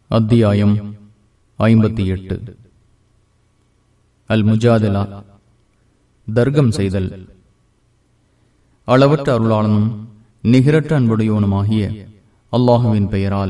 அத்தியாயம் ஐம்பத்தி எட்டு அல் முஜாதிலா தர்க்கம் செய்தல் அளவற்ற அருளாளனும் நிகரற்ற அன்புடையோனுமாகிய அல்லாஹுவின் பெயரால்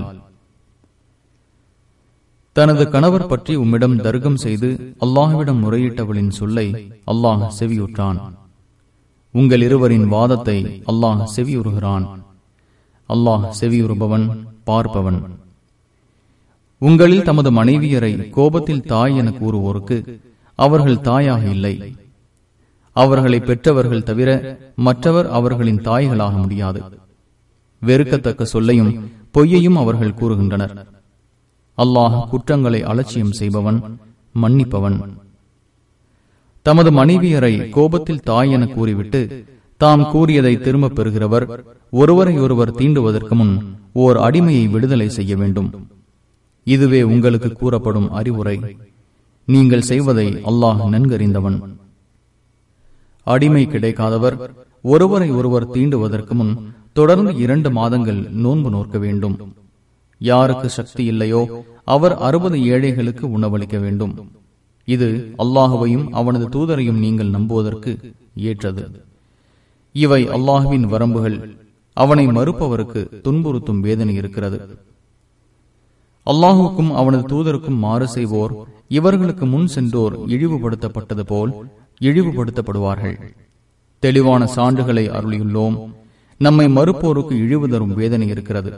தனது கணவர் பற்றி உம்மிடம் தர்க்கம் செய்து அல்லாஹுவிடம் முறையிட்டவளின் சொல்லை அல்லாஹ் செவியுற்றான் உங்கள் இருவரின் வாதத்தை அல்லாஹ் செவியுறுகிறான் அல்லாஹ் செவியுறுபவன் பார்ப்பவன் உங்களில் தமது மனைவியரை கோபத்தில் தாய் என கூறுவோருக்கு அவர்கள் தாயாக இல்லை அவர்களை பெற்றவர்கள் தவிர மற்றவர் அவர்களின் தாய்களாக முடியாது வெறுக்கத்தக்க சொல்லையும் பொய்யையும் அவர்கள் கூறுகின்றனர் அல்லாஹ் குற்றங்களை அலட்சியம் செய்பவன் மன்னிப்பவன் தமது மனைவியரை கோபத்தில் தாய் என கூறிவிட்டு தாம் கூறியதை திரும்பப் பெறுகிறவர் ஒருவரை ஒருவர் தீண்டுவதற்கு முன் ஓர் அடிமையை விடுதலை செய்ய வேண்டும் இதுவே உங்களுக்கு கூறப்படும் அறிவுரை நீங்கள் செய்வதை அல்லாஹ் நன்கறிந்தவன் அடிமை கிடைக்காதவர் ஒருவரை ஒருவர் தீண்டுவதற்கு முன் தொடர்ந்து இரண்டு மாதங்கள் நோன்பு நோக்க வேண்டும் யாருக்கு சக்தி இல்லையோ அவர் அறுபது ஏழைகளுக்கு உணவளிக்க வேண்டும் இது அல்லாஹுவையும் அவனது தூதரையும் நீங்கள் நம்புவதற்கு ஏற்றது இவை அல்லாஹுவின் வரம்புகள் அவனை மறுப்பவருக்கு துன்புறுத்தும் வேதனை இருக்கிறது அல்லாஹுக்கும் அவனது தூதருக்கும் மாறு செய்வோர் இவர்களுக்கு முன் சென்றோர் இழிவுபடுத்தப்பட்டது போல் இழிவுபடுத்தப்படுவார்கள் தெளிவான சான்றுகளை அருளியுள்ளோம் நம்மை மறுப்போருக்கு இழிவு தரும் வேதனை இருக்கிறது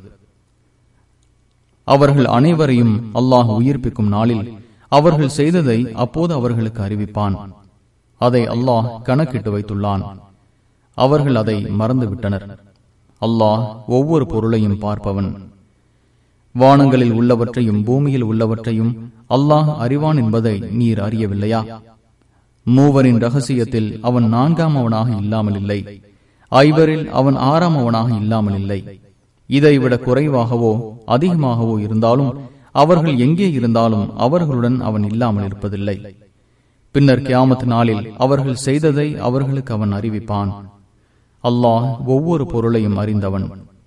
அவர்கள் அனைவரையும் அல்லாஹ் உயிர்ப்பிக்கும் நாளில் அவர்கள் செய்ததை அப்போது அவர்களுக்கு அறிவிப்பான் அதை அல்லாஹ் கணக்கிட்டு வைத்துள்ளான் அவர்கள் அதை மறந்துவிட்டனர் அல்லாஹ் ஒவ்வொரு பொருளையும் பார்ப்பவன் வானங்களில் உள்ளவற்றையும் பூமியில் உள்ளவற்றையும் அல்லாஹ் அறிவான் என்பதை நீர் அறியவில்லையா மூவரின் ரகசியத்தில் அவன் நான்காம் அவனாக இல்லாமல் இல்லை ஐவரில் அவன் ஆறாம் அவனாக இல்லாமல் இல்லை இதைவிட குறைவாகவோ அதிகமாகவோ இருந்தாலும் அவர்கள் எங்கே இருந்தாலும் அவர்களுடன் அவன் இல்லாமல் இருப்பதில்லை பின்னர் கியாமத் நாளில் அவர்கள் செய்ததை அவர்களுக்கு அவன் அறிவிப்பான் அல்லாஹ் ஒவ்வொரு பொருளையும் அறிந்தவன்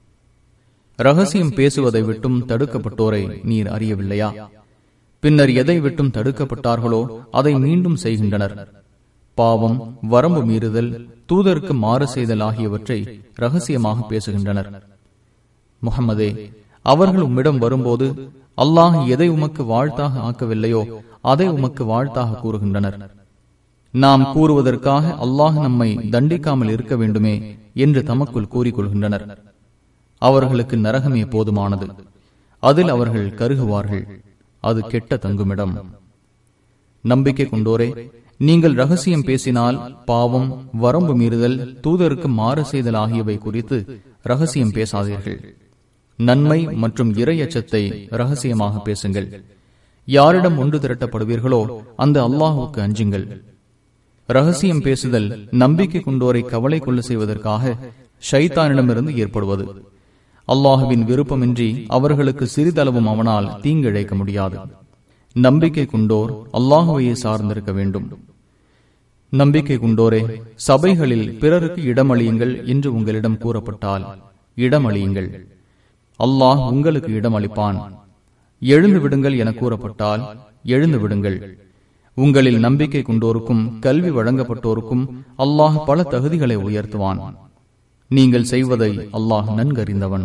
ரகசியம் பேசுவதை விட்டும் தடுக்கப்பட்டோரை நீர் அறியவில்லையா பின்னர் எதை விட்டும் தடுக்கப்பட்டார்களோ அதை மீண்டும் செய்கின்றனர் பாவம் வரம்பு மீறுதல் தூதருக்கு மாறு செய்தல் ஆகியவற்றை ரகசியமாக பேசுகின்றனர் முகமதே அவர்கள் உம்மிடம் வரும்போது அல்லாஹ் எதை உமக்கு வாழ்த்தாக ஆக்கவில்லையோ அதை உமக்கு வாழ்த்தாக கூறுகின்றனர் நாம் கூறுவதற்காக அல்லாஹ் நம்மை தண்டிக்காமல் இருக்க வேண்டுமே என்று தமக்குள் கூறிக்கொள்கின்றனர் அவர்களுக்கு நரகமே போதுமானது அதில் அவர்கள் கருகுவார்கள் அது கெட்ட தங்குமிடம் நம்பிக்கை கொண்டோரே நீங்கள் ரகசியம் பேசினால் பாவம் வரம்பு மீறுதல் தூதருக்கு மாறு செய்தல் ஆகியவை குறித்து ரகசியம் பேசாதீர்கள் நன்மை மற்றும் இறை அச்சத்தை ரகசியமாக பேசுங்கள் யாரிடம் ஒன்று திரட்டப்படுவீர்களோ அந்த அல்லாஹுக்கு அஞ்சுங்கள் ரகசியம் பேசுதல் நம்பிக்கை கொண்டோரை கவலை கொள்ள செய்வதற்காக ஷைத்தானிடமிருந்து ஏற்படுவது அல்லாஹுவின் விருப்பமின்றி அவர்களுக்கு சிறிதளவும் அவனால் தீங்கிழைக்க முடியாது நம்பிக்கை கொண்டோர் அல்லாஹுவையே சார்ந்திருக்க வேண்டும் நம்பிக்கை கொண்டோரே சபைகளில் பிறருக்கு இடமளியுங்கள் என்று உங்களிடம் கூறப்பட்டால் இடமளியுங்கள் அல்லாஹ் உங்களுக்கு இடமளிப்பான் எழுந்து விடுங்கள் என கூறப்பட்டால் எழுந்து விடுங்கள் உங்களில் நம்பிக்கை கொண்டோருக்கும் கல்வி வழங்கப்பட்டோருக்கும் அல்லாஹ் பல தகுதிகளை உயர்த்துவான் நீங்கள் செய்வதை அல்லாஹ் நன்கறிந்தவன்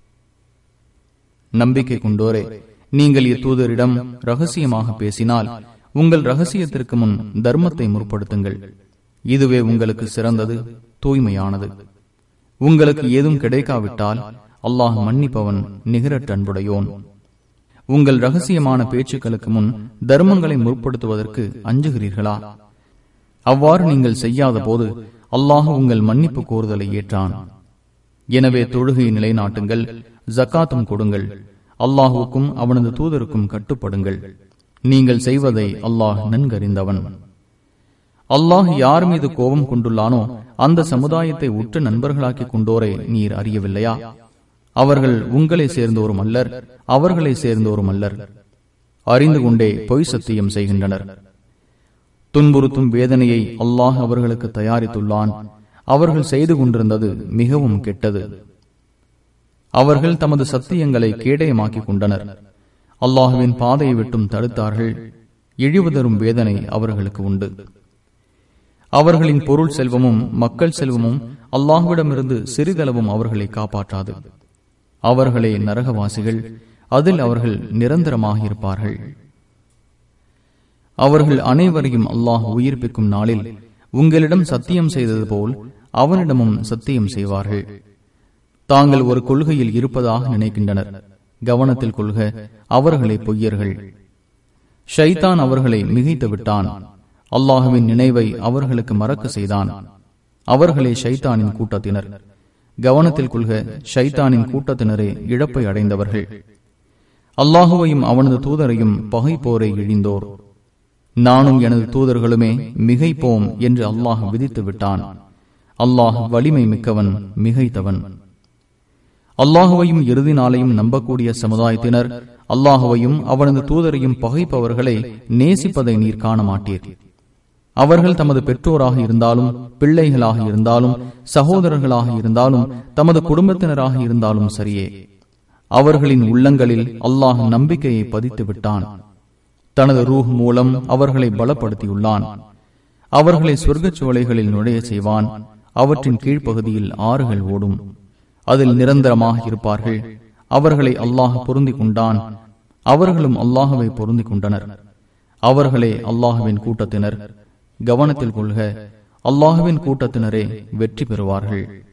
நம்பிக்கை கொண்டோரே நீங்கள் இத்தூதரிடம் ரகசியமாக பேசினால் உங்கள் ரகசியத்திற்கு முன் தர்மத்தை முற்படுத்துங்கள் இதுவே உங்களுக்கு சிறந்தது தூய்மையானது உங்களுக்கு ஏதும் கிடைக்காவிட்டால் அல்லாஹ் மன்னிப்பவன் நிகரற்ற அன்புடையோன் உங்கள் ரகசியமான பேச்சுக்களுக்கு முன் தர்மங்களை முற்படுத்துவதற்கு அஞ்சுகிறீர்களா அவ்வாறு நீங்கள் செய்யாத போது அல்லாஹ் உங்கள் மன்னிப்பு கோருதலை ஏற்றான் எனவே தொழுகையை நிலைநாட்டுங்கள் ஜக்காத்தும் கொடுங்கள் அல்லாஹுக்கும் அவனது தூதருக்கும் கட்டுப்படுங்கள் நீங்கள் செய்வதை அல்லாஹ் நன்கறிந்தவன் அல்லாஹ் யார் மீது கோபம் கொண்டுள்ளானோ அந்த சமுதாயத்தை உற்ற நண்பர்களாக்கி கொண்டோரை நீர் அறியவில்லையா அவர்கள் உங்களை சேர்ந்தோரும் அல்லர் அவர்களை சேர்ந்தோரும் அல்லர் அறிந்து கொண்டே பொய் சத்தியம் செய்கின்றனர் துன்புறுத்தும் வேதனையை அல்லாஹ் அவர்களுக்கு தயாரித்துள்ளான் அவர்கள் செய்து கொண்டிருந்தது மிகவும் கெட்டது அவர்கள் தமது சத்தியங்களை கேடயமாக்கிக் கொண்டனர் அல்லாஹுவின் பாதையை விட்டும் தடுத்தார்கள் இழிவுதரும் வேதனை அவர்களுக்கு உண்டு அவர்களின் பொருள் செல்வமும் மக்கள் செல்வமும் அல்லாஹுவிடமிருந்து சிறிதளவும் அவர்களை காப்பாற்றாது அவர்களே நரகவாசிகள் அதில் அவர்கள் நிரந்தரமாக இருப்பார்கள் அவர்கள் அனைவரையும் அல்லாஹ் உயிர்ப்பிக்கும் நாளில் உங்களிடம் சத்தியம் செய்தது போல் அவனிடமும் சத்தியம் செய்வார்கள் தாங்கள் ஒரு கொள்கையில் இருப்பதாக நினைக்கின்றனர் கவனத்தில் கொள்க அவர்களை பொய்யர்கள் ஷைதான் அவர்களை மிகைத்து விட்டான் அல்லாஹுவின் நினைவை அவர்களுக்கு மறக்க செய்தான் அவர்களே ஷைத்தானின் கூட்டத்தினர் கவனத்தில் கொள்க ஷைத்தானின் கூட்டத்தினரே இழப்பை அடைந்தவர்கள் அல்லாஹுவையும் அவனது தூதரையும் பகைப்போரை இழிந்தோர் நானும் எனது தூதர்களுமே மிகைப்போம் என்று அல்லாஹ் விதித்து விட்டான் அல்லாஹ் வலிமை மிக்கவன் மிகைத்தவன் அல்லாஹுவையும் இறுதி நாளையும் நம்பக்கூடிய சமுதாயத்தினர் அல்லாஹுவையும் அவனது தூதரையும் பகைப்பவர்களை நேசிப்பதை நீர் காண மாட்டீர் அவர்கள் தமது பெற்றோராக இருந்தாலும் பிள்ளைகளாக இருந்தாலும் சகோதரர்களாக இருந்தாலும் தமது குடும்பத்தினராக இருந்தாலும் சரியே அவர்களின் உள்ளங்களில் அல்லாஹ் நம்பிக்கையை பதித்து விட்டான் தனது ரூஹ் மூலம் அவர்களை பலப்படுத்தியுள்ளான் அவர்களை சொர்க்கச் சோலைகளில் நுழைய செய்வான் அவற்றின் கீழ்ப்பகுதியில் ஆறுகள் ஓடும் அதில் நிரந்தரமாக இருப்பார்கள் அவர்களை அல்லாஹ் பொருந்திக் கொண்டான் அவர்களும் அல்லாஹுவை பொருந்திக் கொண்டனர் அவர்களே அல்லாஹுவின் கூட்டத்தினர் கவனத்தில் கொள்க அல்லாஹுவின் கூட்டத்தினரே வெற்றி பெறுவார்கள்